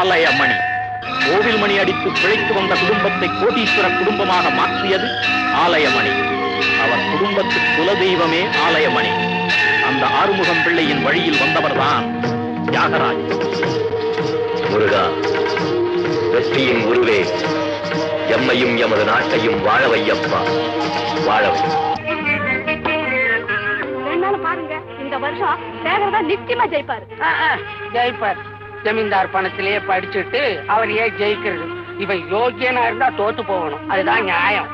ஆலயமணி கோவில் மணி அடித்து பிழைத்து வந்த குடும்பத்தை கோடீஸ்வர குடும்பமாக மாற்றியது ஆலயமணி அவர் குடும்பத்து குலதெய்வமே ஆலயமணி அந்த ஆறுமுகம் பிள்ளையின் வழியில் வந்தவர்தான் தியாகராஜ் முருகா வெற்றியின் உருவே எம்மையும் எமது நாட்டையும் வாழவையப்பா வாழவை வேணாலும் பாருங்க இந்த வருஷம் சேகர் தான் நிச்சயமா ஜெயிப்பாரு ஜெயிப்பார் ஜமீன்தார் பணத்திலேயே படிச்சுட்டு அவர் ஏன் ஜெயிக்கிறது இவன் யோக்கியனா இருந்தா தோத்து போகணும் அதுதான் நியாயம்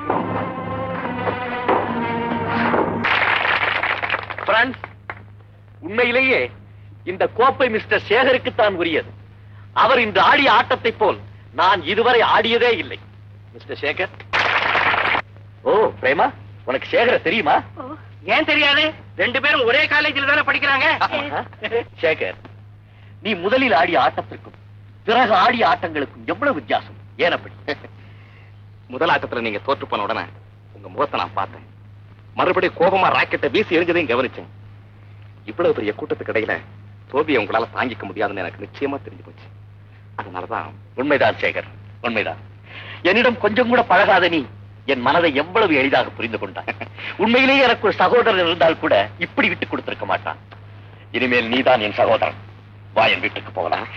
பிரான்ஸ் உண்மையிலேயே இந்த கோப்பை மிஸ்டர் சேகருக்கு தான் உரியது அவர் இன்று ஆடிய ஆட்டத்தை போல் நான் இதுவரை ஆடியதே இல்லை மிஸ்டர் சேகர் ஓ பிரேமா உனக்கு சேகர தெரியுமா ஏன் தெரியாது ரெண்டு பேரும் ஒரே காலேஜில் தானே படிக்கிறாங்க சேகர் நீ முதலில் ஆடிய ஆட்டத்திற்கும் பிறகு ஆடிய ஆட்டங்களுக்கும் எவ்வளவு வித்தியாசம் ஏன் அப்படி முதல் ஆட்டத்துல நீங்க தோற்று போன உடனே உங்க முகத்தை நான் பார்த்தேன் மறுபடியும் கோபமா ராக்கெட்டை வீசி எரிஞ்சதையும் கவனிச்சேன் இவ்வளவு பெரிய கூட்டத்துக்கு இடையில தோல்வியை உங்களால தாங்கிக்க முடியாதுன்னு எனக்கு நிச்சயமா தெரிஞ்சு போச்சு அதனாலதான் உண்மைதான் சேகர் உண்மைதான் என்னிடம் கொஞ்சம் கூட பழகாத நீ என் மனதை எவ்வளவு எளிதாக புரிந்து கொண்டாய் உண்மையிலேயே எனக்கு ஒரு சகோதரன் இருந்தால் கூட இப்படி விட்டு கொடுத்திருக்க மாட்டான் இனிமேல் நீதான் என் சகோதரன் வா என் வீட்டுக்கு போகலாம்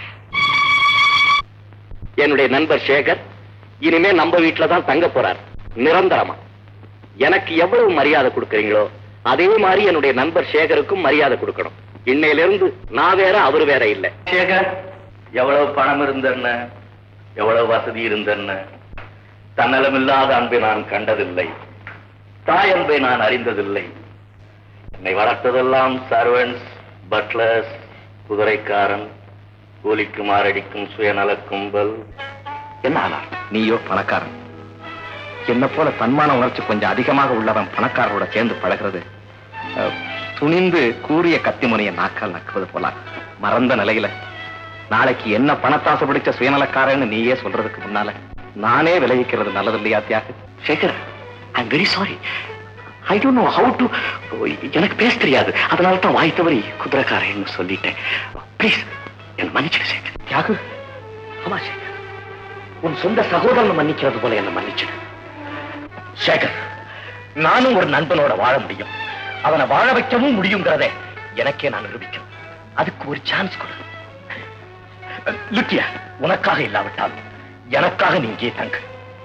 என்னுடைய நண்பர் சேகர் இனிமே நம்ம வீட்டுல தான் தங்க போறார் நிரந்தரமா எனக்கு எவ்வளவு மரியாதை கொடுக்கறீங்களோ அதே மாதிரி என்னுடைய நண்பர் சேகருக்கும் மரியாதை கொடுக்கணும் இன்னையிலிருந்து நான் வேற அவர் வேற இல்ல சேகர் எவ்வளவு பணம் இருந்தென்ன எவ்வளவு வசதி இருந்தென்ன தன்னலமில்லாத அன்பை நான் கண்டதில்லை தாய் அன்பை நான் அறிந்ததில்லை என்னை வளர்த்ததெல்லாம் சர்வன்ஸ் பட்லர்ஸ் குதிரைக்காரன் கூலிக்கு மாரடிக்கும் சுயநல கும்பல் என்ன ஆனா நீயோ பணக்காரன் என்ன போல தன்மான உணர்ச்சி கொஞ்சம் அதிகமாக உள்ளவன் பணக்காரரோட சேர்ந்து பழகிறது அஹ், துணிந்து கூறிய கத்திமுனைய நாக்கால் நக்குவது போல மறந்த நிலையில நாளைக்கு என்ன பணத்தாசை பிடிச்ச சுயநலக்காரன்னு நீயே சொல்றதுக்கு முன்னால நானே விலகிக்கிறது நல்லது இல்லையா Thyaga Sekar I very sorry I don't know how to எனக்கு பேச தெரியாது அதனால தான் வாய் தவறி குதிரைக்காரன்னு சொல்லிட்டேன் ப்ளீஸ் என்ன மன்னிச்சிடு சேகர் தியாகு ஆமா சேகர் உன் சொந்த சகோதரன் மன்னிக்கிறது போல என்ன மன்னிச்சிடு சேகர் நானும் ஒரு நண்பனோட வாழ முடியும் அவனை வாழ வைக்கவும் முடியுங்கிறதே எனக்கே நான் நிரூபிக்கணும் அதுக்கு ஒரு சான்ஸ் கொடு லுக்கியா உனக்காக இல்லாவிட்டாலும் எனக்காக நீ இங்கே தங்கு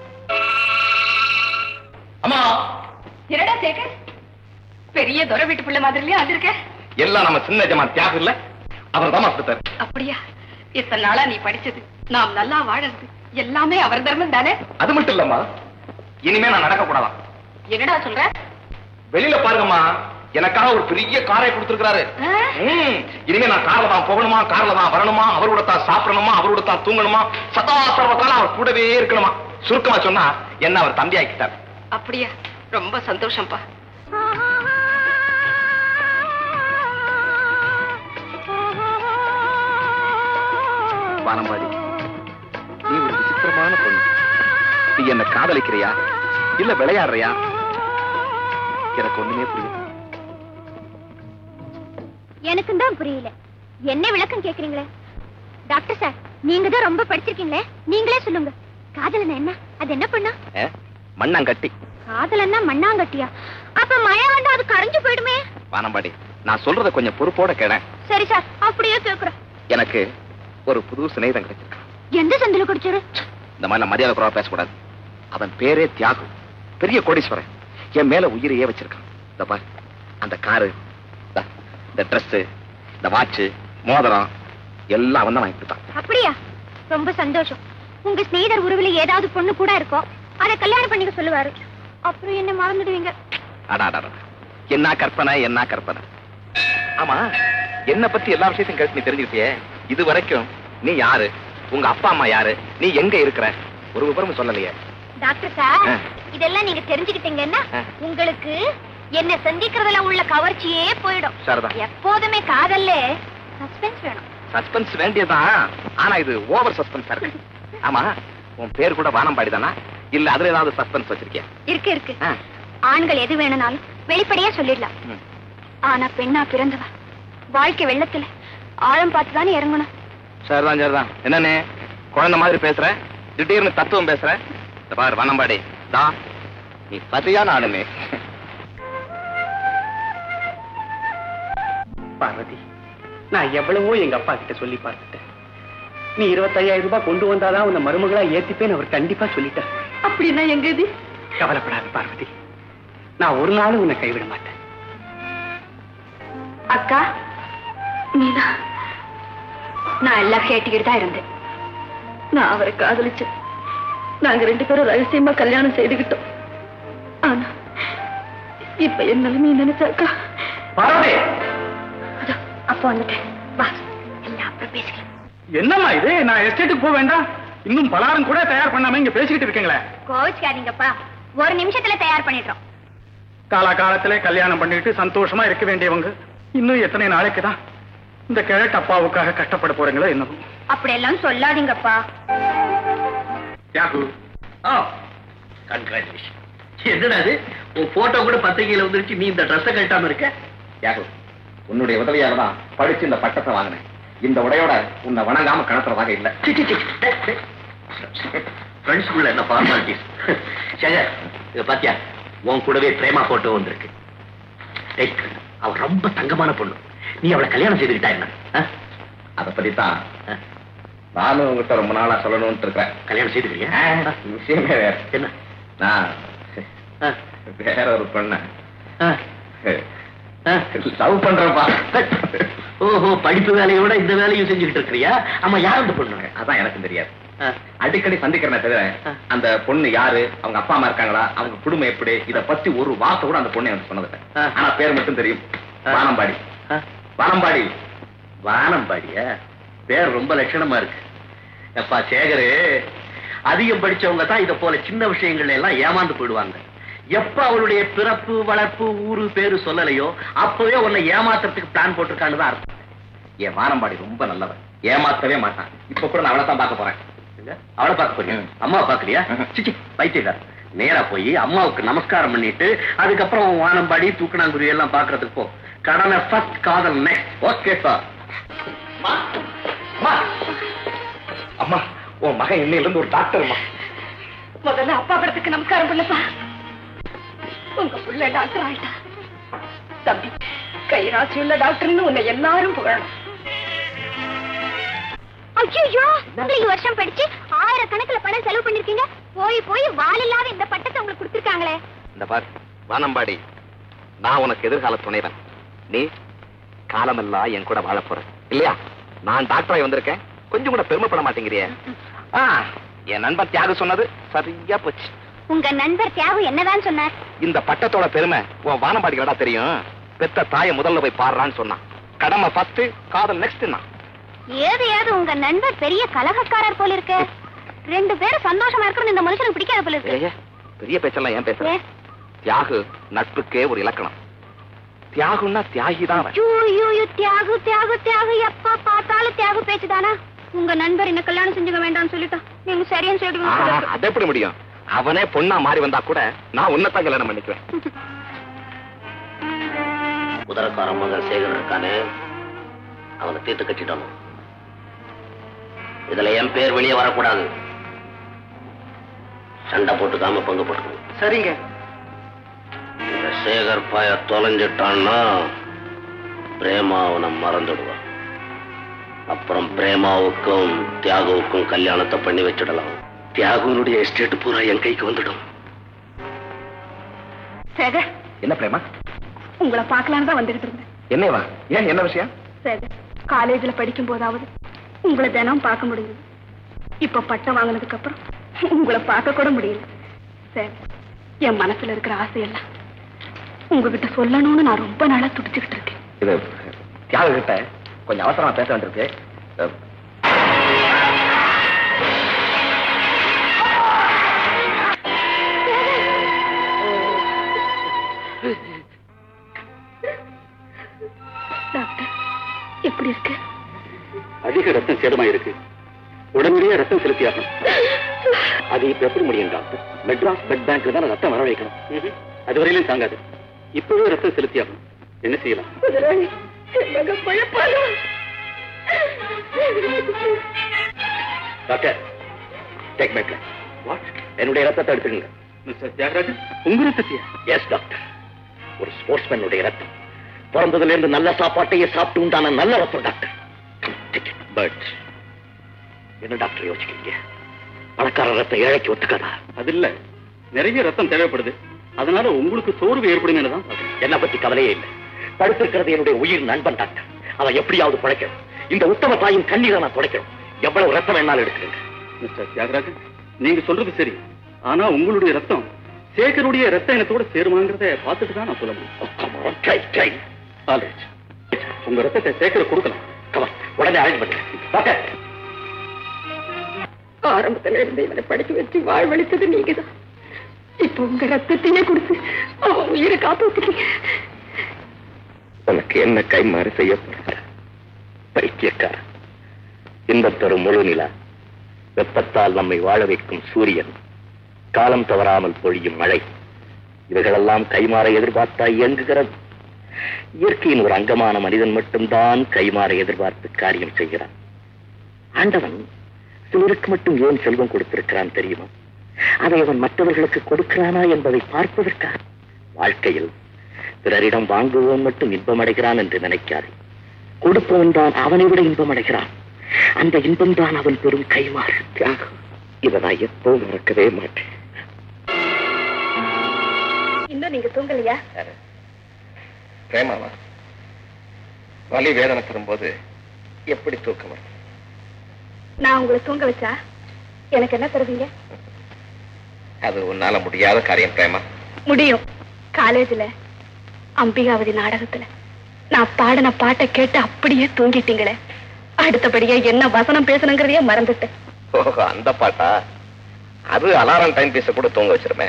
அம்மா என்னடா சேகர் பெரிய துறை வீட்டு பிள்ளை மாதிரிலயே அது இருக்க எல்லாம் நம்ம சின்ன ஜமா தியாகு இல்ல அவர் தான் கொடுத்தாரு அப்படியா இத்தனை நாளா நீ படிச்சது நாம் நல்லா வாழறது எல்லாமே அவர் தர்மம் தானே அது மட்டும் இல்லம்மா இனிமே நான் நடக்க கூடாதான் என்னடா சொல்ற வெளியில பாருங்கம்மா எனக்காக ஒரு பெரிய காரை கொடுத்திருக்காரு ஆ? ம், இனிமே நான் கார்ல தான் போகணுமா கார்ல தான் வரணுமா அவரோட தான் சாப்பிடணுமா அவரோட தான் தூங்கணுமா சதா சர்வ காலம் அவர் கூடவே இருக்கணுமா சுருக்கமா சொன்னா என்ன அவர் தம்பி ஆக்கிட்டார் அப்படியா ரொம்ப சந்தோஷம்ப்பா வானம்பாடி நீ ஒரு விசித்திரமான பொண்ணு நீ என்ன காதலிக்கிறியா இல்ல விளையாடுறியா எனக்கு ஒண்ணுமே புரியுது எனக்கும் தான் புரியல என்ன விளக்கம் கேக்குறீங்களே டாக்டர் சார் நீங்க தான் ரொம்ப படிச்சிருக்கீங்களே நீங்களே சொல்லுங்க காதலன் என்ன அது என்ன பண்ணா ஏ, மண்ணாங்கட்டி காதலன்னா மண்ணாங்கட்டியா அப்ப மழை வந்தா அது கரைஞ்சு போயிடுமே வானம்பாடி நான் சொல்றத கொஞ்சம் பொறுப்போட கேளேன் சரி சார் அப்படியே கேக்குறேன் எனக்கு ஒரு புது சிநேகிதம் கிடைச்சிருக்கான் எந்த சந்தில குடிச்சாரு இந்த மாதிரி மரியாதை குறவா பேசக்கூடாது அவன் பேரே தியாகு பெரிய கோடீஸ்வரன் என் மேல உயிரையே வச்சிருக்கான் இந்த பாரு அந்த காரு இந்தா, இந்த Dress இந்த வாட்ச் மோதிரம் எல்லாம் அவன் தான் வாங்கி கொடுத்தான் அப்படியா ரொம்ப சந்தோஷம் உங்க ஸ்நேகிதர் உருவில ஏதாவது பொண்ணு கூட இருக்கும் அதை கல்யாணம் பண்ணிக்க சொல்லுவாரு அப்புறம் என்ன மறந்துடுவீங்க அடா அடா, அடா. என்ன கற்பனை என்ன கற்பனை ஆமா என்ன பத்தி எல்லா விஷயத்தையும் கேட்டு நீ தெரிஞ்சுக்கிட்டியே இது வரைக்கும் நீ யாரு உங்க அப்பா அம்மா யாரு நீ எங்க இருக்கிற ஒரு விவரமும் சொல்லலையே டாக்டர் சார் ஆ. இதெல்லாம் நீங்க தெரிஞ்சுக்கிட்டீங்கன்னா ஆ. உங்களுக்கு என்ன சந்திக்கிறதுல உள்ள கவர்ச்சியே போயிடும் சரிதான் எப்போதுமே காதல்ல சஸ்பென்ஸ் வேணும் சஸ்பென்ஸ் வேண்டியதுதான் ஆனா இது ஓவர் சஸ்பென்ஸா இருக்கு ஆமா உன் பேர் கூட வானம்பாடி தானா இல்ல அதுல ஏதாவது சஸ்பென்ஸ் வச்சிருக்கியா இருக்கு இருக்கு ஆ. ஆண்கள் எது வேணும்னாலும் வெளிப்படையா சொல்லிடலாம் ம். ஆனா பெண்ணா பிறந்தவ வாழ்க்கை வெள்ளத்துல ஆழம் பார்த்து தானே இறங்கணும் சரிதான் சரிதான் என்னன்னு குழந்தை மாதிரி பேசுற திடீர்னு தத்துவம் பேசுற இந்த பாரு வனம்பாடி தா நீ சரியான ஆளுமே பார்வதி நான் எவ்வளவோ எங்க அப்பா கிட்ட சொல்லி பார்த்துட்டேன் நீ இருபத்தையாயிரம் ரூபாய் கொண்டு வந்தாதான் உன்னை மருமகளா ஏத்திப்பேன்னு அவர் கண்டிப்பா சொல்லிட்டார் அப்படின்னா எங்க இது கவலைப்படாத பார்வதி நான் ஒரு நாளும் உன்னை கைவிட மாட்டேன் அக்கா மீனா நான் எல்லாம் கேட்டுக்கிட்டு தான் இருந்தேன் நான் அவரை காதலிச்சேன் நாங்க ரெண்டு பேரும் ரகசியமா கல்யாணம் செய்துகிட்டோம் ஆனா இப்ப என் நிலைமையை நினைச்சாக்கா பார்வதி அதோ, அப்போ வந்துட்டேன் வா எல்லாம் அப்புறம் பேசிக்கலாம் என்னம்மா இது நான் எஸ்டேட்டுக்கு போக வேண்டாம் இன்னும் பலாரம் கூட தயார் பண்ணாம இங்க பேசிக்கிட்டு இருக்கீங்களே கோவிச்சுக்காதீங்கப்பா ஒரு நிமிஷத்துல தயார் பண்ணிடுறோம் காலா காலத்திலே கல்யாணம் பண்ணிட்டு சந்தோஷமா இருக்க வேண்டியவங்க இன்னும் எத்தனை நாளைக்கு தான் இந்த கிழட்டு அப்பாவுக்காக கஷ்டப்பட போறீங்களோ என்னமோ அப்படியெல்லாம் சொல்லாதீங்கப்பா யாகு ஓ கங்க்ராச்சுலேஷன் என்னடா அது உன் போட்டோ கூட பத்திரிகையில வந்துருச்சு நீ இந்த ட்ரெஸ்ஸை கட்டாம இருக்க யாகு உன்னுடைய உதவியால தான் படிச்சு இந்த பட்டத்தை வாங்கினேன் இந்த உடையோட உன்னை வணங்காம கணத்துறதாக இல்ல ஃப்ரெண்ட்ஸ்குள்ள என்ன ஃபார்மாலிட்டிஸ் சேகர் இத பாத்தியா உன் கூடவே பிரேமா போட்டோ வந்திருக்கு டேய், அவ ரொம்ப தங்கமான பொண்ணு நீ அவளை கல்யாணம் செய்துக்கிட்டா என்ன ஆ? அதை பத்தி தான் ஆ, நானும் உங்ககிட்ட ரொம்ப நாளா சொல்லணும்னு இருக்கிறேன் கல்யாணம் செய்துக்கிறியா ஆ, விஷயமே வேற என்ன நான் ஆ, வேற ஒரு பொண்ண ஆ, ஆ. லவ் பண்றப்பா ஓஹோ படிப்பு வேலையோட இந்த வேலையும் செஞ்சுக்கிட்டு இருக்கிறியா ஆமா யார் அந்த பொண்ணு அதான் எனக்கு தெரியாது ஆ, அடிக்கடி சந்திக்கிறேன் தவிர ஆ. அந்த பொண்ணு யாரு அவங்க அப்பா அம்மா இருக்காங்களா அவங்க குடும்பம் எப்படி இத பத்தி ஒரு வார்த்தை கூட அந்த பொண்ணு எனக்கு சொன்னதில்லை ஆ. ஆனா பேர் மட்டும் தெரியும் ஆ. வானம்பாடி ஆ. வானம்பாடி வானம்பாடியா பேர் ரொம்ப லட்சணமா இருக்கு எப்பா சேகரு அதிகம் படிச்சவங்க தான் இத போல சின்ன விஷயங்கள்ல எல்லாம் ஏமாந்து போயிடுவாங்க எப்ப அவளுடைய பிறப்பு வளர்ப்பு ஊரு பேரு சொல்லலையோ அப்பவே உன்னை ஏமாத்துறதுக்கு பிளான் போட்டிருக்கான்னு தான் அர்த்தம் என் வானம்பாடி ரொம்ப நல்லவன் ஏமாத்தவே மாட்டான் இப்ப கூட நான் அவளை தான் பார்க்க போறேன் எங்க? அவளை பார்க்க போறியா ம். அம்மாவை பார்க்கலையா ம்ஹும். சிச்சி பைத்தியக்கார நேரா போய் அம்மாவுக்கு நமஸ்காரம் பண்ணிட்டு அதுக்கப்புறம் உன் வானம்பாடி தூக்கணாங்குருவி எல்லாம் பாக்குறதுக்கு போ கடனை ஃபர்ஸ்ட் காதல் நெக்ஸ்ட் ஓகே சார் அம்மா அம்மா உன் மகன் இன்னையில இருந்து ஒரு டாக்டர்மா முதல்ல அப்பா படத்துக்கு நமஸ்காரம் பண்ணப்பா உங்க புள்ள டாக்டர் ஆயிட்டா தம்பி கைராசி உள்ள டாக்டர்னு உன்னை எல்லாரும் புகழணும் ஐயோ நீங்க வருஷம் படிச்சு ஆயிரக்கணக்குல பணம் செலவு பண்ணிருக்கீங்க போய் போய் வால் இல்லாத இந்த பட்டத்தை உங்களுக்கு கொடுத்துருக்காங்களே இந்த பார் வானம்பாடி நான் உனக்கு எதிர்கால துணைவன் நீ காலமெல்லாம் என் கூட வாழ போற இல்லையா நான் டாக்டராய் வந்திருக்கேன் கொஞ்சம் கூட பெருமைப்பட மாட்டேங்கிறியே ஆ, என் நண்பன் தியாக சொன்னது சரியா போச்சு உங்க நண்பர் தியாகு என்னதான் சொன்னார் இந்த பட்டத்தோட பெருமை உன் வானம்பாடிகளா தெரியும் பெத்த தாயை முதல்ல போய் பாடுறான்னு சொன்னான் கடமை ஃபர்ஸ்ட் காதல் நெக்ஸ்ட் ஏது ஏது உங்க நண்பர் பெரிய கலகக்காரர் போல இருக்கு ரெண்டு பேரும் சந்தோஷமா இருக்கணும் இந்த மனுஷனுக்கு பிடிக்காத போல இருக்கு ஏய், பெரிய பேச்செல்லாம் ஏன் பேசுற ஏன்? தியாகு நட்புக்கே ஒரு இலக்கணம் தியாகுன்னா தியாகி தான் அவன் ஐயோ, ஐயோ, ஐயோ, தியாகு தியாகு தியாகு எப்ப பார்த்தாலும் தியாகு பேச்சுதானா உங்க நண்பர் என்ன கல்யாணம் செஞ்சுக்க வேண்டாம்னு சொல்லிட்டோம் நீங்க சரியான்னு ஆ, சொல்லிடுவீங்க அது எப்படி முடியும் அவனே பொண்ணா மாறி வந்தா கூட நான் உன்னதான் கல்யாணம் பண்ணிக்குவேன் குதிரைக்கார மகன் சேகர் இருக்கானே அவனை தீர்த்து கட்டிடணும் இதுல என் பேர் வெளியே வரக்கூடாது சண்டை போட்டுக்காம பங்கு போட்டுக்கணும் சரிங்க இந்த சேகர் பாய தொலைஞ்சிட்டான்னா பிரேமா அவனை மறந்துடுவான் அப்புறம் பிரேமாவுக்கும் தியாகுவுக்கும் கல்யாணத்தை பண்ணி வச்சிடலாம் தியாகுனுடைய எஸ்டேட் பூரா என் கைக்கு வந்துடும் சேகர் என்ன பிரேமா உங்களை பார்க்கலான்னு தான் வந்துகிட்டு இருந்தேன் என்னவா ஏன் என்ன விஷயம் சேகர் காலேஜ்ல படிக்கும் போதாவது உங்களை தினம் பார்க்க முடியுது இப்ப பட்டம் வாங்கினதுக்கு அப்புறம் உங்களை பார்க்க கூட முடியல சரி என் மனசுல இருக்கிற ஆசையெல்லாம் உங்ககிட்ட சொல்லணும்னு நான் ரொம்ப நாளா துடிச்சுக்கிட்டு இருக்கேன் இது தியாக கிட்ட கொஞ்சம் அவசரமா பேச வேண்டியிருக்கு அஹ், டாக்டர் எப்படி இருக்கு அதிக ரத்தம் சேதமா இருக்கு உடனடியே ரத்தம் செலுத்தியாகணும் அது இப்ப எப்படி முடியும் டாக்டர் மெட்ராஸ் பெட் பேங்க்ல தான் ரத்தம் வர வைக்கணும் அது வரையிலும் தாங்காது இப்பவே ரத்தம் செலுத்தியாகணும் என்ன செய்யலாம் முதலாளி என் மகன் பழப்பாளா doctor take my blood what என்னுடைய ரத்தத்தை எடுத்துக்கங்க மிஸ்டர் தியாகராஜன் உங்க ரத்தத்தையா எஸ் டாக்டர் ஒரு ஸ்போர்ட்ஸ்மேனுடைய ரத்தம் பிறந்ததுல இருந்து நல்ல சாப்பாட்டையே சாப்பிட்டு உண்டான நல்ல ரத்தம் டாக்டர் பட் என்ன டாக்டர் யோசிக்கிறீங்க பணக்கார ரத்தம் ஏழைக்கு ஒத்துக்காதா அது இல்ல நிறைய ரத்தம் தேவைப்படுது அதனால உங்களுக்கு சோர்வு ஏற்படும் தான் என்ன பத்தி கவலையே இல்லை படுத்திருக்கிறது என்னுடைய உயிர் நண்பன் டாக்டர் அவன் எப்படியாவது பிழைக்கணும் இந்த உத்தம தாயின் கண்ணீரை நான் துடைக்கணும் எவ்வளவு ரத்தம் வேணாலும் எடுக்கிறேன் மிஸ்டர் தியாகராஜன் நீங்க சொல்றது சரி ஆனா உங்களுடைய ரத்தம் சேகருடைய ரத்த இனத்தோட சேருமாங்கிறத பார்த்துட்டு தான் நான் சொல்ல முடியும் ட்ரை ட்ரை ஆல்ரைட் உங்க ரத்தத்தை சேகர கொடுக்கலாம் கமான் உடனே அரேஞ்ச் பண்ணுங்க டாக்டர் ஆரம்பத்துல இருந்து இவனை படிக்க வச்சு வாழ்வழித்தது நீங்கதான் இப்ப உங்க ரத்தத்தையே கொடுத்து அவன் உயிரை காப்பாத்துறீங்க உனக்கு என்ன கைமாறு செய்ய போற பைத்தியக்கார இன்பத் தரும் முழு நிலா வெப்பத்தால் நம்மை வாழ வைக்கும் சூரியன் காலம் தவறாமல் பொழியும் மழை இவைகளெல்லாம் கைமாற எதிர்பார்த்தா இயங்குகிறது இயற்கையின் ஒரு அங்கமான மனிதன் மட்டும்தான் கைமாற எதிர்பார்த்து காரியம் செய்கிறான் ஆண்டவன் சிலருக்கு மட்டும் ஏன் செல்வம் கொடுத்திருக்கிறான் தெரியுமா அதை அவன் மற்றவர்களுக்கு கொடுக்கிறானா என்பதை பார்ப்பதற்காக வாழ்க்கையில் பிறரிடம் வாங்குபவன் மட்டும் இன்பம் அடைகிறான் என்று நினைக்காதே கொடுப்பவன் தான் அவனை விட இன்பம் அடைகிறான் அந்த இன்பம் தான் அவன் பெரும் கைமாறு தியாகம் இதை நான் எப்பவும் மறக்கவே மாட்டேன் இன்னும் நீங்க தூங்கலையா பிரேமாவா வலி வேதனை தரும்போது எப்படி தூக்கம் வரும் நான் உங்களை தூங்க வச்சா எனக்கு என்ன தருவீங்க அது உன்னால முடியாத காரியம் பிரேமா முடியும் காலேஜ்ல அம்பிகாவதி நாடகத்துல நான் பாடின பாட்டை கேட்டு அப்படியே தூங்கிட்டீங்களே அடுத்தபடியா என்ன வசனம் பேசணுங்கிறதையே மறந்துட்டேன் ஓஹோ அந்த பாட்டா அது அலாரம் டைம் பீஸ கூட தூங்க வச்சிருமே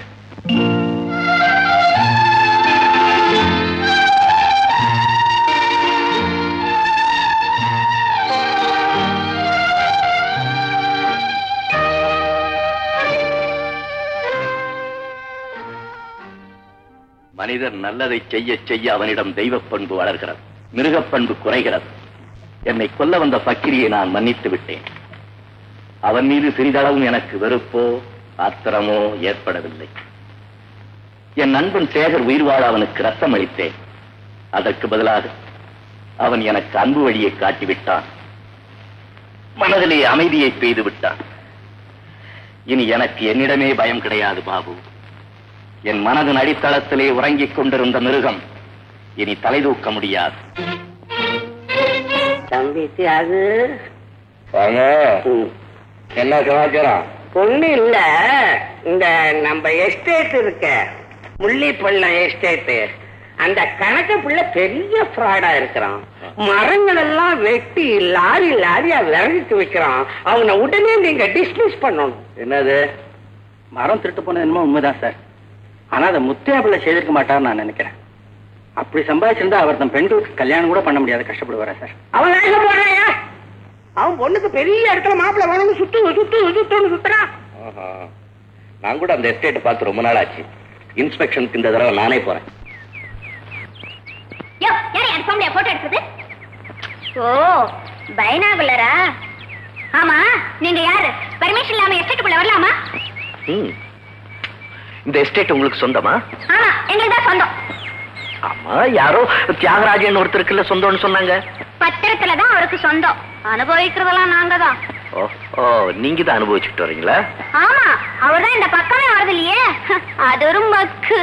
மனிதர் நல்லதை செய்ய செய்ய அவனிடம் தெய்வப் பண்பு வளர்கிறது மிருகப் பண்பு குறைகிறது என்னை கொல்ல வந்த பக்கிரியை நான் மன்னித்து விட்டேன் அவன் மீது சிறிதளவும் எனக்கு வெறுப்போ ஆத்திரமோ ஏற்படவில்லை என் நண்பன் சேகர் உயிர் வாழ அவனுக்கு ரத்தம் அளித்தேன் அதற்கு பதிலாக அவன் எனக்கு அன்பு வழியை காட்டிவிட்டான் மனதிலே அமைதியை பெய்து விட்டான் இனி எனக்கு என்னிடமே பயம் கிடையாது பாபு என் மனதின் அடித்தளத்திலே உறங்கிக் கொண்டிருந்த மிருகம் இனி தலை தூக்க முடியாது தம்பி தியாகு என்ன சமாச்சாரம் ஒண்ணு இல்ல இந்த நம்ம எஸ்டேட் இருக்க முள்ளிப்பள்ளம் எஸ்டேட் அந்த கணக்கு புள்ள பெரிய ஃப்ராடா இருக்கிறான் மரங்கள் எல்லாம் வெட்டி லாரி லாரியா விரகிட்டு வைக்கிறான் அவனை உடனே நீங்க டிஸ்மிஸ் பண்ணணும் என்னது மரம் திருட்டு போனது என்னமோ உண்மைதான் சார் ஆனா அதை முத்தையா பிள்ளை செய்திருக்க மாட்டார்னு நான் நினைக்கிறேன் அப்படி சம்பாதிச்சிருந்தா அவர் தன் பெண்களுக்கு கல்யாணம் கூட பண்ண முடியாது கஷ்டப்படுவாரா சார் அவன் எங்க போறாயா அவன் பொண்ணுக்கு பெரிய இடத்துல மாப்பிள்ளை வேணும்னு சுத்து சுத்து சுத்துன்னு சுத்துறான் ஆஹா. நான் கூட அந்த எஸ்டேட் பார்த்து ரொம்ப நாள் ஆச்சு இன்ஸ்பெக்ஷனுக்கு இந்த தடவை நானே போறேன் யோ யார் என் ஃபோன்ல போட்டோ எடுத்தது ஓ பைனாகுலரா ஆமா நீங்க யாரு பர்மிஷன் இல்லாம எஸ்டேட்டுக்குள்ள வரலாமா ம். இந்த எஸ்டேட் உங்களுக்கு சொந்தமா ஆமா எங்களுக்கு தான் சொந்தம் ஆமா யாரோ தியாகராஜன் ஒருத்தருக்குல்ல சொந்தம்னு சொன்னாங்க பத்திரத்துல தான் அவருக்கு சொந்தம் அனுபவிக்கிறதெல்லாம் நாங்க தான் ஓ ஓ நீங்க தான் அனுபவிச்சுட்டு வரீங்களா ஆமா அவர்தான் இந்த பக்கமே வரது இல்லையே அது ஒரு மக்கு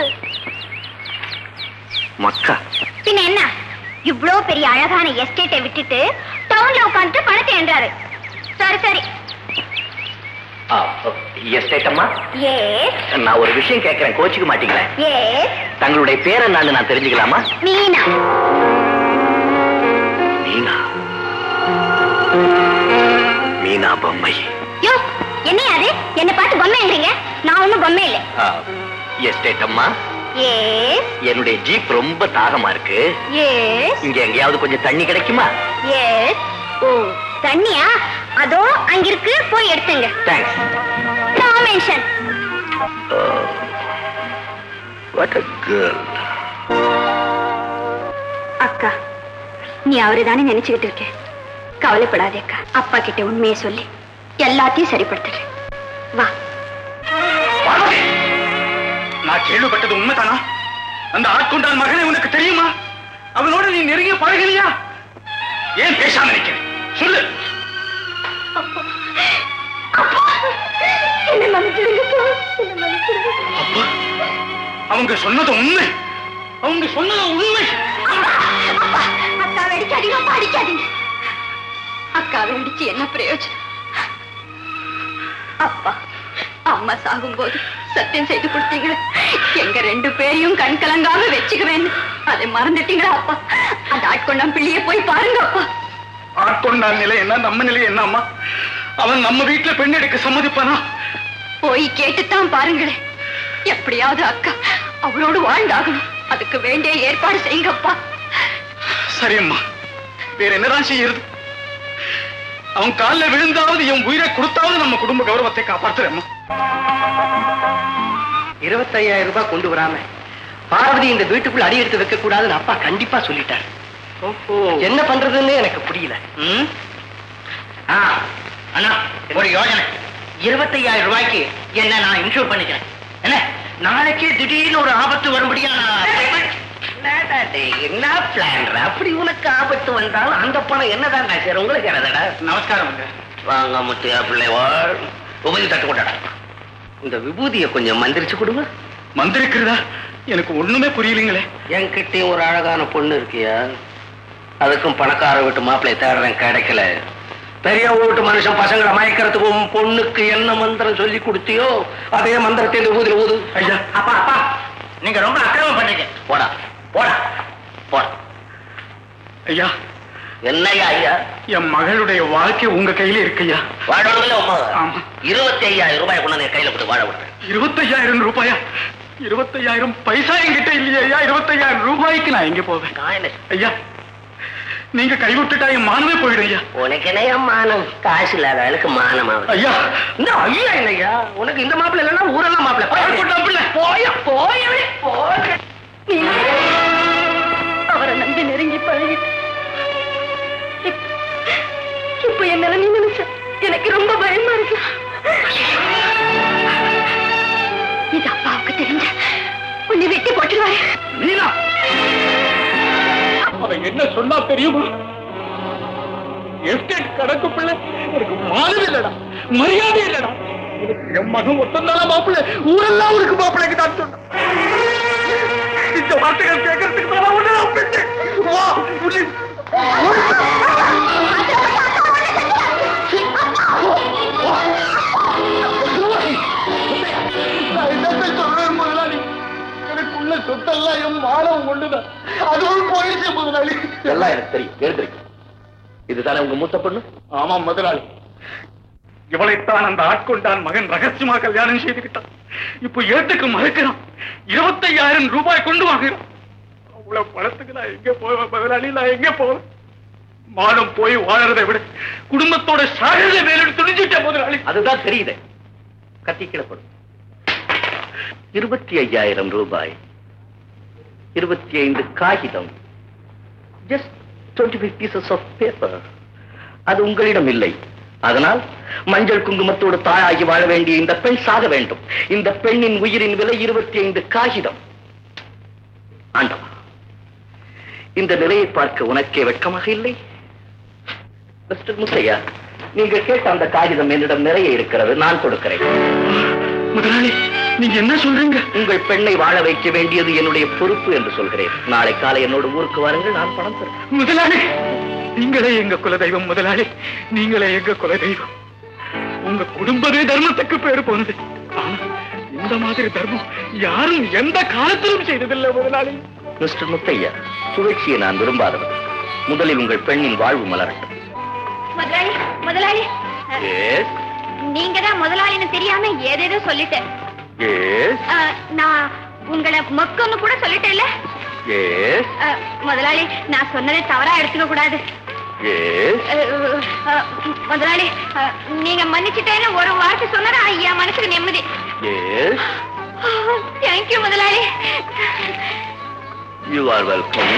மக்கா பின்ன என்ன இவ்ளோ பெரிய அழகான எஸ்டேட்டை விட்டுட்டு டவுன்ல உட்காந்துட்டு பணத்தை என்றாரு சரி சரி எஸ்டேட் அம்மா ஏஸ் நான் ஒரு விஷயம் கேட்கிறேன் கோச்சிக்க மாட்டீங்களே ஏஸ் தங்களுடைய பேர் என்னன்னு நான் தெரிஞ்சுக்கலாமா மீனா மீனா மீனா பொம்மை யோ என்ன அது என்ன பார்த்து பொம்மைன்றீங்க நான் ஒண்ணும் பொம்மை இல்ல எஸ்டேட் அம்மா ஏஸ் என்னுடைய ஜீப் ரொம்ப தாகமா இருக்கு ஏஸ் இங்க எங்கேயாவது கொஞ்சம் தண்ணி கிடைக்குமா எஸ் ஓ தண்ணியா அதோ அங்க இருக்கு போய் எடுத்துங்க thanks no mention what a girl அக்கா நீ அவரை தானே நினைச்சுக்கிட்டு இருக்க கவலைப்படாதே அக்கா அப்பா கிட்ட உண்மையை சொல்லி எல்லாத்தையும் சரிப்படுத்துறேன் வா பார்வதி நான் கேள்விப்பட்டது உண்மைதானா அந்த ஆட்கொண்டான் மகனை உனக்கு தெரியுமா அவனோட நீ நெருங்கிய பழகலையா ஏன் பேசாம நினைக்கிறேன் சொல்லு என்ன மன்னிச்சிடுங்கப்பா என்ன மன்னிச்சிடுங்க அப்பா அவங்க சொன்னது உண்மை அவங்க சொன்னது உண்மை அப்பா அக்காவை அடிக்காதீங்க அப்பா அடிக்காதீங்க அக்காவை அடிச்சு என்ன பிரயோஜனம் அப்பா அம்மா சாகும்போது சத்தியம் செய்து கொடுத்தீங்களே எங்க ரெண்டு பேரையும் கண் கலங்காம வச்சுக்குவேன்னு அதை மறந்துட்டீங்களா அப்பா அந்த ஆட்கொண்டாம் பிள்ளைய போய் பாருங்க அப்பா ஆட்கொண்டான் நிலை என்ன நம்ம நிலை என்ன அம்மா அவன் நம்ம வீட்டுல பெண் எடுக்க சம்மதிப்பானா போய் கேட்டுத்தான் பாருங்களேன் எப்படியாவது அக்கா அவரோடு வாழ்ந்தாகணும் அதுக்கு வேண்டிய ஏற்பாடு செய்யுங்கப்பா சரி அம்மா வேற என்னதான் செய்யறது அவன் காலில் விழுந்தாவது என் உயிரை கொடுத்தாவது நம்ம குடும்ப கௌரவத்தை காப்பாத்துறேன் அம்மா இருபத்தையாயிரம் ரூபாய் கொண்டு வராம பார்வதி இந்த வீட்டுக்குள்ள அடி எடுத்து வைக்க கூடாதுன்னு அப்பா கண்டிப்பா சொல்லிட்டார் என்ன பண்றதுன்னு எனக்கு புரியல அண்ணா ஒரு யோஜனை இருபத்தையாயிரம் ரூபாய்க்கு என்ன நான் இன்சூர் பண்ணிக்கிறேன் என்ன நாளைக்கே திடீர்னு ஒரு ஆபத்து வரும்படியா நான் என்ன பிளான் அப்படி உனக்கு ஆபத்து வந்தாலும் அந்த பணம் என்னதான் சார் உங்களுக்கு என்னடா நமஸ்காரம் அங்க வாங்க முத்தியா பிள்ளைவாள் உபதி தட்டு கொண்டாடா இந்த விபூதியை கொஞ்சம் மந்திரிச்சு கொடுங்க மந்திரிக்கிறதா எனக்கு ஒண்ணுமே புரியலீங்களே என்கிட்டயும் ஒரு அழகான பொண்ணு இருக்கியா அதுக்கும் பணக்கார வீட்டு மாப்பிள்ளை தேடுறேன் கிடைக்கல பெரிய வீட்டு மனுஷன் பசங்களை மயக்கிறதுக்கு உன் பொண்ணுக்கு என்ன மந்திரம் சொல்லி கொடுத்தியோ அதே மந்திரத்தை இந்த ஊதில் ஊது ஐயா அப்பா அப்பா நீங்க ரொம்ப அக்கிரமம் பண்ணீங்க போடா போடா போடா ஐயா என்னையா ஐயா என் மகளுடைய வாழ்க்கை உங்க கையில இருக்குய்யா வாழவில்லை உமா ஆமா. இருபத்தி ஐயாயிரம் ரூபாய் கொண்டு வந்து கையில கொடுத்து வாழ விடுறேன் இருபத்தையாயிரம் ரூபாயா இருபத்தையாயிரம் பைசா என்கிட்ட இல்லையா ஐயா இருபத்தையாயிரம் ரூபாய்க்கு நான் எங்க போவேன் நான் என்ன ஐயா நீங்க கைவிட்டுட்டா என் மானமே போயிடும் ஐயா உனக்கு என்னையா மானம் காசு இல்லாத ஆளுக்கு மானமாவது ஐயா இந்த ஐயா இல்லையா உனக்கு இந்த மாப்பிள்ள இல்லைன்னா ஊரெல்லாம் மாப்பிள்ள போய் போய போய போய அவரை நம்பி நெருங்கி பழகிட்டு இப்ப- இப்ப என்ன நீ நினைச்ச எனக்கு ரொம்ப பயமா இருக்கு இது அப்பாவுக்கு தெரிஞ்ச உன்னை வெட்டி போட்டுருவாரு மீனா அவன் என்ன சொன்னா தெரியுமா எஸ்டேட் கணக்கு பிள்ளை எனக்கு மானம் இல்லடா மரியாதை இல்லடா எனக்கு என் மகன் ஒத்தந்தான மாப்பிள்ளை ஊரெல்லாம் உனக்கு மாப்பிள்ளைக்கு தான் சொன்னான் இந்த வார்த்தைகள் கேட்கறதுக்கு தான் உன்னை நான் பெற்றேன். வா உன்னை- நான் என்னத்தை சொல்றேன் முதலாளி எனக்குள்ள சொத்தெல்லாம் என் மானம் கொண்டுதான் அதுவும் போயிடுச்சு முதலாளி எல்லாம் எனக்கு தெரியும் எழுந்திருக்கு இதுதானே உங்க மூத்த பொண்ணு ஆமாம் முதலாளி இவளைத்தான் அந்த ஆட்கொண்டான் மகன் ரகசியமா கல்யாணம் செய்துக்கிட்டான் இப்போ ஏத்துக்கு மறுக்கிறான் இருபத்தையாயிரம் ரூபாய் கொண்டு வாங்குறான் அவ்வளவு பணத்துக்கு நான் எங்க போவேன் முதலாளி நான் எங்க போவேன் மானம் போய் வாழறதை விட குடும்பத்தோட சாகிறதை மேலும் துணிஞ்சிட்டேன் முதலாளி அதுதான் தெரியுது கத்தி கிளப்படும் இருபத்தி ஐயாயிரம் ரூபாய் இருபத்தி ஐந்து காகிதம் just twenty five pieces of paper அது உங்களிடம் இல்லை அதனால் மஞ்சள் குங்குமத்தோடு தாயாகி வாழ வேண்டிய இந்த பெண் சாக வேண்டும் இந்த பெண்ணின் உயிரின் விலை இருபத்தி ஐந்து காகிதம் ஆண்டவா இந்த நிலையை பார்க்க உனக்கே வெட்கமாக இல்லை மிஸ்டர் முத்தையா நீங்க கேட்ட அந்த காகிதம் என்னிடம் நிறைய இருக்கிறது நான் கொடுக்கிறேன் முதலாளி நீங்க என்ன சொல்றீங்க உங்கள் பெண்ணை வாழ வைக்க வேண்டியது என்னுடைய பொறுப்பு என்று சொல்கிறேன் நாளை காலை என்னோட ஊருக்கு வாருங்கள் நான் பணம் தருவேன் முதலாளி நீங்களே எங்க குலதெய்வம் முதலாளி நீங்களே எங்க குலதெய்வம் உங்க குடும்பமே தர்மத்துக்கு பேரு போனது ஆனா இந்த மாதிரி தர்மம் யாரும் எந்த காலத்திலும் செய்ததில்லை முதலாளி மிஸ்டர் முத்தையா சுழற்சியை நான் விரும்பாதவர் முதலில் உங்கள் பெண்ணின் வாழ்வு மலரட்டும் முதலாளி முதலாளி Yes, நீங்க தான் முதலாளின்னு தெரியாம ஏதேதோ சொல்லிட்டேன் yes, அஹ், நான் உங்களை மொக்கன்னு கூட சொல்லிட்டேன்ல yes, அஹ், முதலாளி நான் சொன்னதை தவறா எடுத்துக்க கூடாது yes. அஹ், அஹ், முதலாளி அஹ், நீங்க மன்னிச்சுட்டேன்னு ஒரு வார்த்தை சொன்னா என் மனசுக்கு நிம்மதி Yes, தேங்க்யூ முதலாளி you are welcome.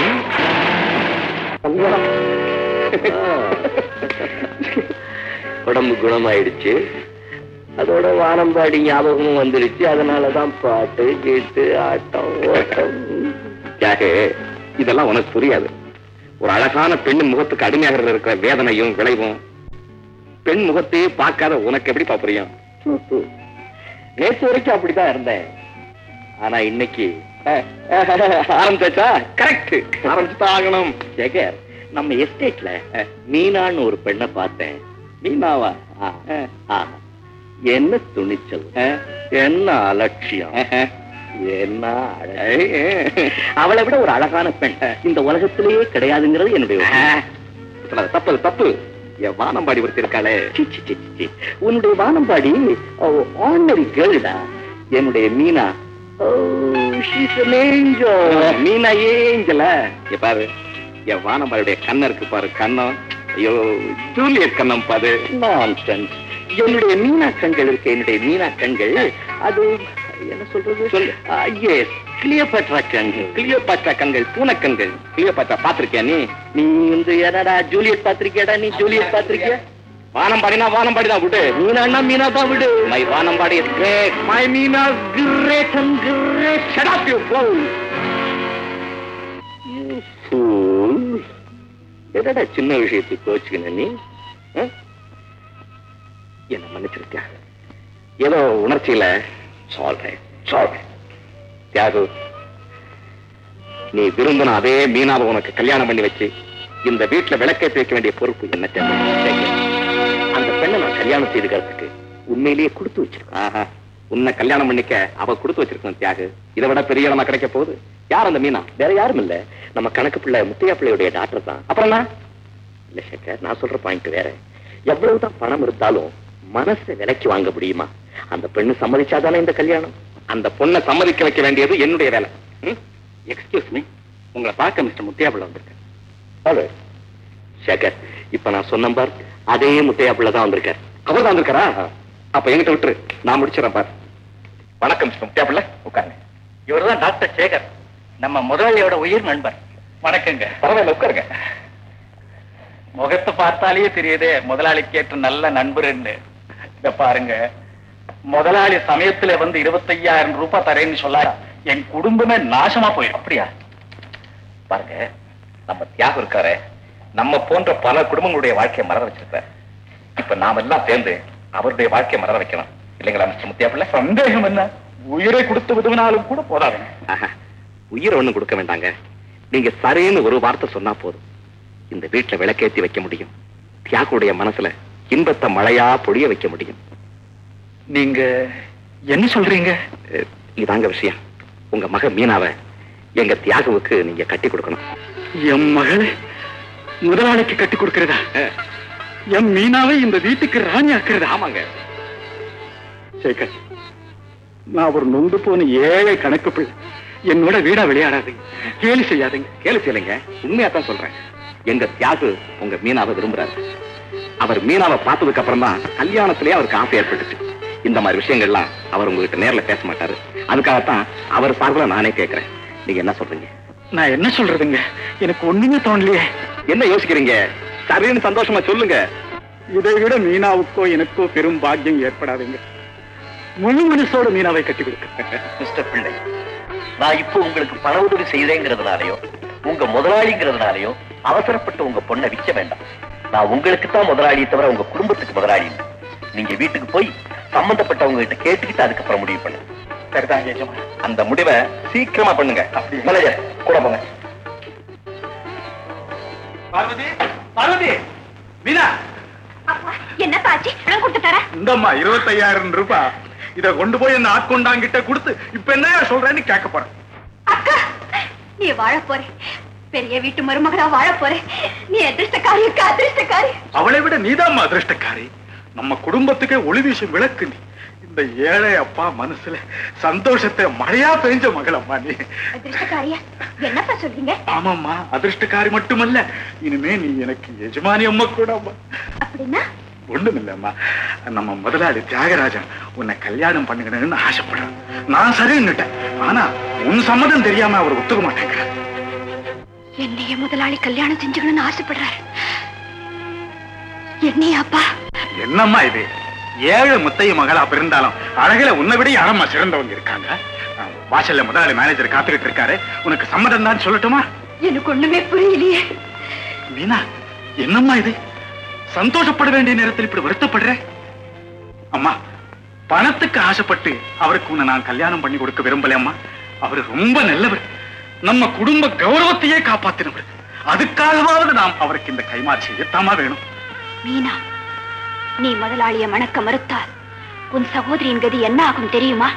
உடம்பு குணமாயிடுச்சு அதோட வானம்பாடி ஞாபகமும் வந்துருச்சு அதனாலதான் பாட்டு கீட்டு ஆட்டம் ஓட்டம் தியாகு இதெல்லாம் உனக்கு புரியாது ஒரு அழகான பெண்ணின் முகத்துக்கு அடிமையாக இருக்கிற வேதனையும் விளைவும் பெண் முகத்தையே பார்க்காத உனக்கு எப்படி புரியும் நேற்று வரைக்கும் அப்படிதான் இருந்தேன் ஆனா இன்னைக்கு ஆரம்பிச்சாச்சா கரெக்ட் ஆரம்பிச்சுதான் ஆகணும் ஜெகர் நம்ம எஸ்டேட்ல மீனான்னு ஒரு பெண்ணை பார்த்தேன் மீனாவா ஆ, ஆ. என்ன துணிச்சல் என்ன அலட்சியம் என்ன அழகு. அவளை விட ஒரு அழகான பெண் இந்த உலகத்திலேயே கிடையாதுங்கிறது என்னுடைய ஒரு- சொல்லாத, தப்பு தப்பு என் வானம்பாடி ஒருத்தர் இருக்காளே சி, சி, சி, சி, சி. உன்னுடைய வானம்பாடி ஆர்டினரி கேர்ள்டா என்னுடைய மீனா மீனா ஏஞ்சல இங்க பாரு என் வானம்பாடியுடைய கண்ணம் இருக்கு பாரு கண்ணம் ஐயோ ஜூலியட் கண்ணம் பாரு நான்சென்ஸ் என்னுடைய மீனா கண்கள் இருக்கு என்னுடைய மீனா கண்கள் அது என்ன சொல்றது சொல்லு. எஸ் கிளியோபாட்ரா கண்கள் கிளியோபாட்ரா கண்கள் பூனைக்கண்கள் கிளியோபாட்ரா பாத்திருக்கியா நீ நீ வந்து என்னடா ஜூலியட் பாத்திருக்கியாடா நீ ஜூலியட் பாத்திருக்கியா வானம்பாடினா வானம்பாடி தான் விடு மீனான்னா மீனா தான் விடு மை வானம்பாடி is great. My Meena great and great Shut up, you fool. You fool. என்னடா சின்ன விஷயத்துக்கு கோச்சுக்கின நீ ஆ? என்ன மன்னிச்சிருக்கியா ஏதோ உணர்ச்சியில சொல்றேன் சொல்றேன் தியாகு நீ விரும்பின அதே மீனாவை உனக்கு கல்யாணம் பண்ணி வச்சு இந்த வீட்டுல விளக்கேற்றி வைக்க வேண்டிய பொறுப்பு என்ன தேவை அந்த பெண்ணை நான் கல்யாணம் செய்துக்கிறதுக்கு உண்மையிலேயே கொடுத்து வச்சிருக்கேன் ஆஹா உன்னை கல்யாணம் பண்ணிக்க அவ கொடுத்து வச்சிருக்கணும் தியாகு இதை விட பெரிய இடமா கிடைக்க போகுது யார் அந்த மீனா வேற யாரும் இல்ல நம்ம கணக்கு பிள்ளை முத்தையா பிள்ளையுடைய டாக்டர் தான் அப்புறம் என்ன இல்ல சேகர் நான் சொல்ற பாயிண்ட் வேற எவ்வளவுதான் பணம் இருந்தாலும் மனசை விலைக்கு வாங்க முடியுமா அந்த பெண்ணு சம்மதிச்சாதானே இந்த கல்யாணம் அந்த பொண்ணை சம்மதிக்க வைக்க வேண்டியது என்னுடைய வேலை எக்ஸ்கியூஸ் மீ உங்களை பார்க்க மிஸ்டர் முத்தியாபிள்ள வந்திருக்கேன் ஹலோ சேகர் இப்ப நான் சொன்ன பார் அதே முத்தையா பிள்ளை தான் வந்திருக்கார் அவர் தான் வந்திருக்காரா அப்ப என்கிட்ட விட்டுரு நான் முடிச்சிடறேன் பார் வணக்கம் மிஸ்டர் முத்தியாபிள்ள உட்காருங்க இவர்தான் டாக்டர் சேகர் நம்ம முதலாளியோட உயிர் நண்பர் வணக்கங்க பரவாயில்ல உட்காருங்க முகத்தை பார்த்தாலே தெரியுதே முதலாளிக்கு ஏற்ற நல்ல நண்பர்ன்னு இத பாருங்க முதலாளி சமயத்துல வந்து இருபத்தையாயிரம் ரூபாய் தரேன்னு சொல்ல என் குடும்பமே நாசமா போயிடும் அப்படியா பாருங்க நம்ம தியாகம் இருக்காரு நம்ம போன்ற பல குடும்பங்களுடைய வாழ்க்கையை மறந்து வச்சிருக்காரு இப்ப நாம எல்லாம் சேர்ந்து அவருடைய வாழ்க்கையை மறந்து வைக்கணும் இல்லைங்களா மிஸ்டர் முத்தியாபிள்ள சந்தேகம் என்ன உயிரை கொடுத்து விடுவினாலும் கூட போதாதுங்க ஆஹா, உயிரை ஒண்ணும் கொடுக்க வேண்டாங்க நீங்க சரின்னு ஒரு வார்த்தை சொன்னா போதும் இந்த வீட்டுல விளக்கேத்தி வைக்க முடியும் தியாகுடைய மனசுல இன்பத்தை மழையா பொழிய வைக்க முடியும் நீங்க என்ன சொல்றீங்க அஹ், இதாங்க விஷயம் உங்க மக மீனாவை எங்க தியாகுவுக்கு நீங்க கட்டி கொடுக்கணும் என் மகளை முதலாளிக்கு கட்டி கொடுக்கிறதா அஹ், என் மீனாவை இந்த வீட்டுக்கு ராணி ஆக்குறதா ஆமாங்க சேகர் நான் ஒரு நொந்து போன ஏழை கணக்கு பிள்ளை என்னோட வீடா விளையாடாதீங்க கேலி செய்யாதீங்க கேளு செய்யலைங்க உண்மையா தான் சொல்றேன் எங்க தியாகு உங்க மீனாவை விரும்புறாரு அவர் மீனாவை பார்த்ததுக்கு அப்புறம் தான் கல்யாணத்திலேயே அவருக்கு ஆசை ஏற்பட்டுச்சு இந்த மாதிரி விஷயங்கள்லாம் அவர் உங்ககிட்ட நேர்ல பேச மாட்டாரு அதுக்காகத்தான் அவர் சார்பில் நானே கேட்கிறேன் நீங்க என்ன சொல்றீங்க நான் என்ன சொல்றதுங்க எனக்கு ஒண்ணுமே தோணலையே என்ன யோசிக்கிறீங்க சரின்னு சந்தோஷமா சொல்லுங்க இதை விட மீனாவுக்கோ எனக்கோ பெரும் பாக்கியம் ஏற்படாதுங்க முழு மனசோட மீனாவை கட்டி கொடுக்க மிஸ்டர் பிள்ளை நான் இப்போ உங்களுக்கு பண உதவி செய்தேங்கிறதுனாலயோ உங்க முதலாளிங்கிறதுனாலயோ அவசரப்பட்டு உங்க பொண்ணை விற்க வேண்டாம் நான் உங்களுக்கு தான் முதலாளியை தவிர உங்க குடும்பத்துக்கு முதலாளி இல்லை. நீங்க வீட்டுக்கு போய் சம்பந்தப்பட்டவங்க கிட்ட கேட்டுக்கிட்டு அதுக்கப்புறம் முடிவு பண்ணுங்க சரிதான் ஏஜமா அந்த முடிவை சீக்கிரமா பண்ணுங்க அப்படி. மேனேஜர் கூட போங்க பார்வதி பார்வதி மீனா என்ன பாச்சு பணம் கொடுத்து தர இந்தம்மா இருபத்தையாயிரம் ரூபாய் இத கொண்டு போய் அந்த ஆட்கொண்டாங்கிட்ட கொடுத்து இப்ப என்ன சொல்றேன்னு கேட்க போறேன் அக்கா நீ வாழ போற பெரிய வீட்டு மருமகளா வாழ போற நீ அதிர்ஷ்டக்காரி அக்கா அதிர்ஷ்டக்காரி அவளை விட நீதாம்மா அதிர்ஷ்டக்காரி நம்ம குடும்பத்துக்கே ஒளி வீசும் விளக்கு நீ இந்த ஏழை அப்பா மனசுல சந்தோஷத்தை மழையா பெஞ்ச மகளம்மா நீ அதிர்ஷ்டக்காரியா என்னப்பா சொல்றீங்க ஆமாம்மா அதிர்ஷ்டக்காரி மட்டுமல்ல இனிமே நீ எனக்கு எஜமானி அம்மா கூட அம்மா அப்படின்னா ஒண்ணுமில்லம்மா நம்ம முதலாளி தியாகராஜன் உன்னை கல்யாணம் பண்ணிக்கணும்னு ஆசைப்படுறான் நான் சரின்னுட்டேன் ஆனா உன் சம்மதம் தெரியாம அவர் ஒத்துக்க மாட்டேங்கிறார் என்னைய முதலாளி கல்யாணம் செஞ்சுக்கணும்னு ஆசைப்படுறாரு என்னையா அப்பா என்னம்மா இது ஏழு முத்தைய மகளா பிறந்தாலும் அழகுல உன்னை விட யாரம்மா சிறந்தவங்க இருக்காங்க அஹ், வாசல்ல முதலாளி மேனேஜர் காத்துக்கிட்டு இருக்காரு உனக்கு சம்மதம் தான் சொல்லட்டுமா எனக்கு ஒண்ணுமே புரியலையே மீனா என்னம்மா இது சந்தோஷப்பட வேண்டிய நேரத்தில் இப்படி வருத்தப்படுற அம்மா பணத்துக்கு ஆசைப்பட்டு அவருக்கு உன்னை நான் கல்யாணம் பண்ணி கொடுக்க விரும்பல அம்மா அவர் ரொம்ப நல்லவர் நம்ம குடும்ப கௌரவத்தையே காப்பாத்தினவர் அதுக்காகவாவது நாம் அவருக்கு இந்த கைமாறு செய்யத்தாமா வேணும் மீனா நீ முதலாளிய மணக்க மறுத்தால் உன் சகோதரியின் கதி என்ன ஆகும் தெரியுமா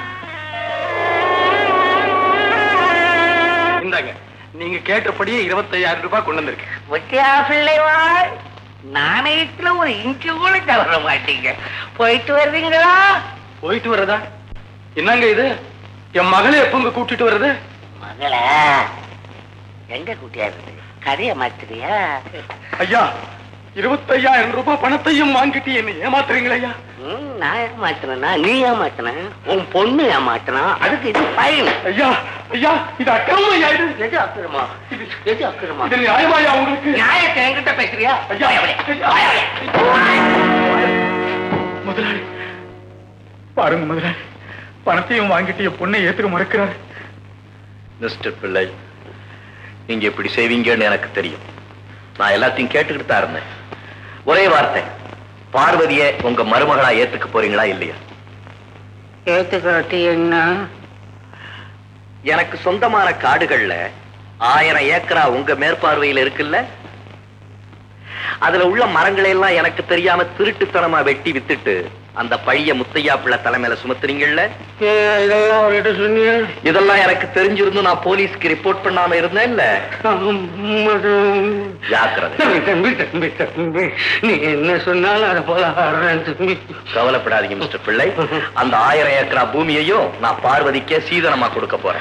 இந்தாங்க நீங்க கேட்டபடியே இருபத்தையாயிரம் ரூபாய் கொண்டு வந்திருக்கேன் ஒட்டியா பிள்ளைவாள் நாணயத்துல ஒரு இன்ச்சு கூட தவற மாட்டீங்க போயிட்டு வருவீங்களா போயிட்டு வர்றதா என்னங்க இது என் மகளை எப்ப இங்க கூட்டிட்டு வர்றது மகளா எங்க கூட்டியாருது கதைய மாத்துறியா ஐயா இருபத்தையாயிரம் ரூபாய் பணத்தையும் வாங்கிட்டு என்ன ஏமாத்துறீங்களா ஐயா ம், நான் ஏமாத்தினா நீ ஏமாத்தின உன் பொண்ணு ஏமாத்தினா அதுக்கு இது பயன் ஐயா ஐயா இது அக்கிரமம் ஐயா இது எது அக்கிரமா எது அக்கிரமா இது நியாயமாயா உங்களுக்கு நியாயத்தை என்கிட்ட பேசுறியா ஐயா, வாயா, வாயா, ஐயா. வாயா, வாயா. முதலாளி பாருங்க முதலாளி பணத்தையும் வாங்கிட்டு என் பொண்ணை ஏத்துக்க மறுக்கிறாரு மிஸ்டர் பிள்ளை நீங்க இப்படி செய்வீங்கன்னு எனக்கு தெரியும் நான் எல்லாத்தையும் கேட்டுக்கிட்டு தான் இருந்தேன் ஒரே வார்த்தை பார்வதிய உங்க மருமகளா ஏத்துக்க போறீங்களா இல்லையா ஏத்துக்கிறாட்டி என்ன எனக்கு சொந்தமான காடுகள்ல ஆயிரம் ஏக்கரா உங்க மேற்பார்வையில் இருக்குல்ல அதுல உள்ள மரங்களை எல்லாம் எனக்கு தெரியாம திருட்டுத்தனமா வெட்டி வித்துட்டு அந்த பழைய முத்தையா பிள்ளை தலைமையில சுமத்துறீங்கல்ல இதெல்லாம் அவர்கிட்ட சொன்னீங்க இதெல்லாம் எனக்கு தெரிஞ்சிருந்தும் நான் போலீஸ்க்கு ரிப்போர்ட் பண்ணாம இருந்தேன் இல்ல ஜாக்கிரதை தம்பி தம்பி தம்பி தம்பி நீ என்ன சொன்னாலும் அதை போல ஆடுறேன் தம்பி கவலைப்படாதீங்க மிஸ்டர் பிள்ளை அந்த ஆயிரம் ஏக்கரா பூமியையும் நான் பார்வதிக்கே சீதனமா கொடுக்க போறேன்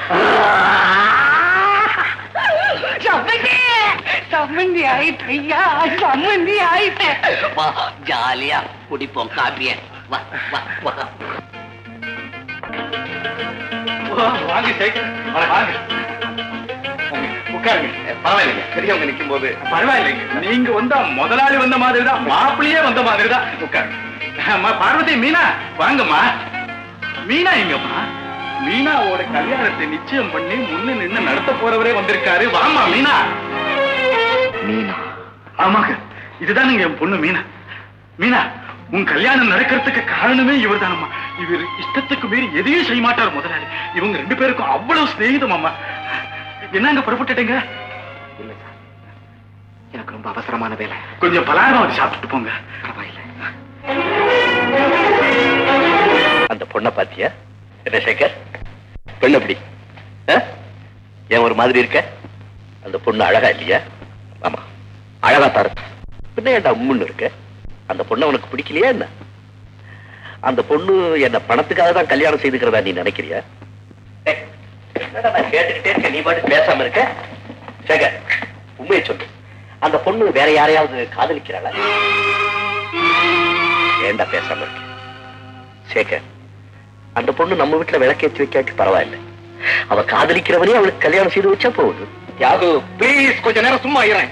சம்மந்தி சம்மந்தி ஆயிட்டு ஐயா சம்மந்தி ஆயிட்டேன் வா ஜாலியா குடிப்போம் காப்பிய வா வா வா வாங்க சேகர் வாங்க, வாங்க உட்காருங்க பரவாயில்லைங்க பெரியவங்க நிக்கும் போது பரவாயில்லைங்க நீங்க வந்தா முதலாளி வந்த மாதிரி தான் மாப்பிள்ளையே வந்த மாதிரி தான் உட்காருங்க அம்மா, பார்வதி மீனா வாங்கம்மா மீனா எங்கம்மா மீனாவோட கல்யாணத்தை நிச்சயம் பண்ணி முன்ன நின்னு நடத்த போறவரே வந்திருக்காரு வாமா மீனா மீனா ஆமாங்க இதுதானுங்க என் பொண்ணு மீனா மீனா உன் கல்யாணம் நடக்கிறதுக்கு காரணமே இவர் தானம்மா இவர் இஷ்டத்துக்கு மீறி எதையும் செய்ய மாட்டார் முதலாளி இவங்க ரெண்டு பேருக்கும் அவ்வளவு சிநேகிதம் அம்மா என்னங்க புறப்பட்டுட்டீங்க இல்ல சார் எனக்கு ரொம்ப அவசரமான வேலை கொஞ்சம் பலாரம் அது சாப்பிட்டுட்டு போங்க பரவாயில்லை அந்த பொண்ணை பாத்தியா என்ன சேகர் பெண் எப்படி ஆ? ஏன் ஒரு மாதிரி இருக்க அந்த பொண்ணு அழகா இல்லையா ஆமா அழகா தான் இருக்கு பின்ன ஏன்டா உம்முன்னு இருக்க அந்த பொண்ணு உனக்கு பிடிக்கலையா என்ன அந்த பொண்ணு என்ன பணத்துக்காக தான் கல்யாணம் செய்துக்கிறதா நீ நினைக்கிறியா ஏய், என்னடா நான் கேட்டுக்கிட்டே இருக்க நீ பாட்டு பேசாம இருக்க சேகர் உண்மையை சொல்லு அந்த பொண்ணு வேற யாரையாவது காதலிக்கிறாளா ஏன்டா பேசாம இருக்க சேகர் அந்த பொண்ணு நம்ம வீட்டுல விளக்கேற்றி வைக்காட்டி பரவாயில்ல அவ காதலிக்கிறவனே அவளுக்கு கல்யாணம் செய்து வச்சா போகுது யாகு ப்ளீஸ் கொஞ்ச நேரம் சும்மா இருறேன்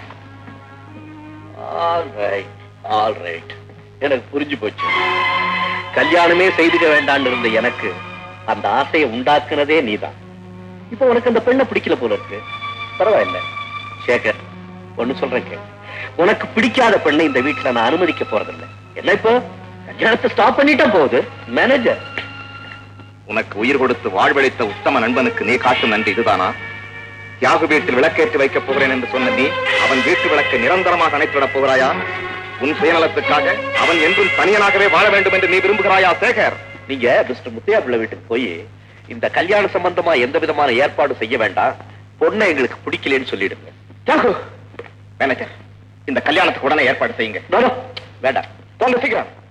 ஆல் ரைட் ஆல் ரைட் எனக்கு புரிஞ்சு போச்சு கல்யாணமே செய்துக்க வேண்டாம்னு இருந்த எனக்கு அந்த ஆசையை உண்டாக்குனதே நீதான் இப்போ உனக்கு அந்த பெண்ணை பிடிக்கல போல இருக்கு பரவாயில்ல சேகர் ஒண்ணு சொல்றேன் கேளு. உனக்கு பிடிக்காத பெண்ணை இந்த வீட்டுல நான் அனுமதிக்க போறதில்லை என்ன இப்போ கல்யாணத்தை ஸ்டாப் பண்ணிட்டா போகுது மேனேஜர் உனக்கு உயிர் கொடுத்து வாழ்வழித்த உத்தம நண்பனுக்கு நீ காட்டும் நன்றி இதுதானா தியாகு வீட்டில் விளக்கேற்றி வைக்கப் போகிறேன் என்று சொன்ன நீ அவன் வீட்டு விளக்கை நிரந்தரமாக அணைத்துவிடப் போகிறாயா உன் சுயநலத்துக்காக அவன் என்றும் தனியனாகவே வாழ வேண்டும் என்று நீ விரும்புகிறாயா சேகர் நீங்க மிஸ்டர் முத்தையா பிள்ளை வீட்டுக்கு போய் இந்த கல்யாண சம்பந்தமா எந்த விதமான ஏற்பாடு செய்ய வேண்டாம் பொண்ணை எங்களுக்கு பிடிக்கலன்னு சொல்லிடுங்க தியாகு மேனேஜர் இந்த கல்யாணத்துக்கு உடனே ஏற்பாடு செய்யுங்க No, no, வேண்டாம் சொல்ல சீக்கிரம்